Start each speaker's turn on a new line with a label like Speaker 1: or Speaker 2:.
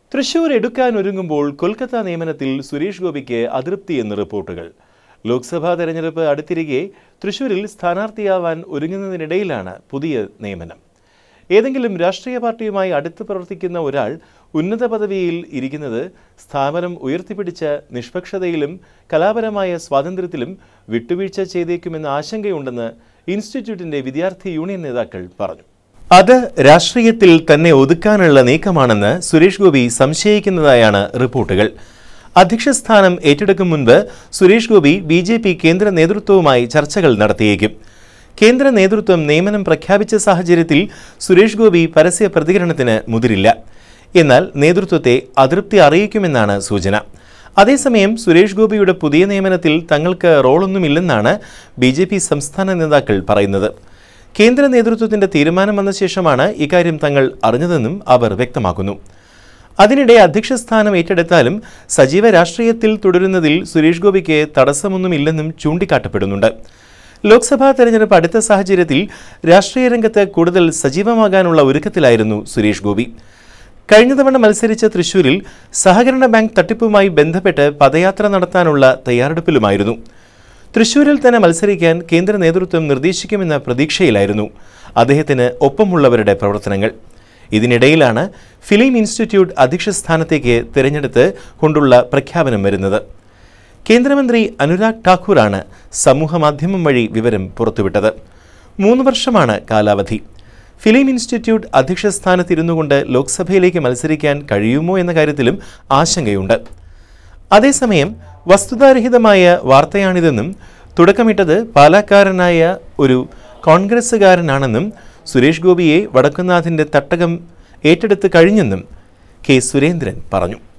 Speaker 1: തൃശൂർ എടുക്കാൻ ഒരുങ്ങുമ്പോൾ കൊൽക്കത്ത നിയമനത്തിൽ സുരേഷ് ഗോപിക്ക് അതൃപ്തി എന്ന് റിപ്പോർട്ടുകൾ ലോക്സഭാ തെരഞ്ഞെടുപ്പ് അടുത്തിരിക്കെ തൃശൂരിൽ സ്ഥാനാർത്ഥിയാവാൻ ഒരുങ്ങുന്നതിനിടയിലാണ് പുതിയ നിയമനം ഏതെങ്കിലും രാഷ്ട്രീയ പാർട്ടിയുമായി അടുത്ത് പ്രവർത്തിക്കുന്ന ഒരാൾ ഉന്നത പദവിയിൽ ഇരിക്കുന്നത് സ്ഥാപനം ഉയർത്തിപ്പിടിച്ച നിഷ്പക്ഷതയിലും കലാപരമായ സ്വാതന്ത്ര്യത്തിലും വിട്ടുവീഴ്ച ചെയ്തേക്കുമെന്ന ആശങ്കയുണ്ടെന്ന് ഇൻസ്റ്റിറ്റ്യൂട്ടിന്റെ വിദ്യാർത്ഥി യൂണിയൻ നേതാക്കൾ പറഞ്ഞു അത് രാഷ്ട്രീയത്തിൽ തന്നെ ഒതുക്കാനുള്ള നീക്കമാണെന്ന് സുരേഷ് ഗോപി സംശയിക്കുന്നതായാണ് റിപ്പോർട്ടുകൾ അധ്യക്ഷസ്ഥാനം ഏറ്റെടുക്കും മുൻപ് Suresh Gopi B J P കേന്ദ്ര നേതൃത്വവുമായി ചർച്ചകൾ നടത്തിയേക്കും കേന്ദ്ര നേതൃത്വം നിയമനം പ്രഖ്യാപിച്ച സാഹചര്യത്തിൽ സുരേഷ് ഗോപി പരസ്യ പ്രതികരണത്തിന് മുതിരില്ല എന്നാൽ നേതൃത്വത്തെ അതൃപ്തി അറിയിക്കുമെന്നാണ് സൂചന അതേസമയം സുരേഷ് ഗോപിയുടെ പുതിയ നിയമനത്തിൽ തങ്ങൾക്ക് റോളൊന്നുമില്ലെന്നാണ് ബി ജെ പി സംസ്ഥാന നേതാക്കൾ പറയുന്നത് കേന്ദ്ര നേതൃത്വത്തിന്റെ തീരുമാനം വന്ന ശേഷമാണ് ഇക്കാര്യം തങ്ങൾ അറിഞ്ഞതെന്നും അവർ വ്യക്തമാക്കുന്നു അതിനിടെ അധ്യക്ഷസ്ഥാനം ഏറ്റെടുത്താലും സജീവ രാഷ്ട്രീയത്തിൽ തുടരുന്നതിൽ സുരേഷ് ഗോപിക്ക് തടസ്സമൊന്നുമില്ലെന്നും ചൂണ്ടിക്കാട്ടപ്പെടുന്നുണ്ട് ലോക്സഭാ തെരഞ്ഞെടുപ്പ് അടുത്ത സാഹചര്യത്തിൽ രാഷ്ട്രീയ രംഗത്ത് കൂടുതൽ സജീവമാകാനുള്ള ഒരുക്കത്തിലായിരുന്നു സുരേഷ് ഗോപി കഴിഞ്ഞ തവണ മത്സരിച്ച തൃശൂരിൽ സഹകരണ ബാങ്ക് തട്ടിപ്പുമായി ബന്ധപ്പെട്ട് പദയാത്ര നടത്താനുള്ള തയ്യാറെടുപ്പിലുമായിരുന്നു തൃശൂരിൽ തന്നെ മത്സരിക്കാൻ കേന്ദ്ര നേതൃത്വം നിർദ്ദേശിക്കുമെന്ന പ്രതീക്ഷയിലായിരുന്നു അദ്ദേഹത്തിന് ഒപ്പമുള്ളവരുടെ പ്രവർത്തനങ്ങൾ ഇതിനിടയിലാണ് ഫിലിം ഇൻസ്റ്റിറ്റ്യൂട്ട് അധ്യക്ഷ സ്ഥാനത്തേക്ക് തിരഞ്ഞെടുത്ത് കൊണ്ടുള്ള പ്രഖ്യാപനം വരുന്നത് കേന്ദ്രമന്ത്രി അനുരാഗ് ഠാക്കൂറാണ് സമൂഹമാധ്യമം വഴി വിവരം പുറത്തുവിട്ടത് മൂന്ന് വർഷമാണ് കാലാവധി ഫിലിം ഇൻസ്റ്റിറ്റ്യൂട്ട് അധ്യക്ഷ സ്ഥാനത്തിരുന്നു കൊണ്ട് ലോക്സഭയിലേക്ക് മത്സരിക്കാൻ കഴിയുമോ എന്ന കാര്യത്തിലും ആശങ്കയുണ്ട് അതേസമയം വസ്തുതാരഹിതമായ വാർത്തയാണിതെന്നും തുടക്കമിട്ടത് പാലക്കാരനായ ഒരു കോൺഗ്രസ്സുകാരനാണെന്നും സുരേഷ് ഗോപിയെ വടക്കുന്നാഥിന്റെ തട്ടകം ഏറ്റെടുത്ത് കഴിഞ്ഞെന്നും കെ സുരേന്ദ്രൻ പറഞ്ഞു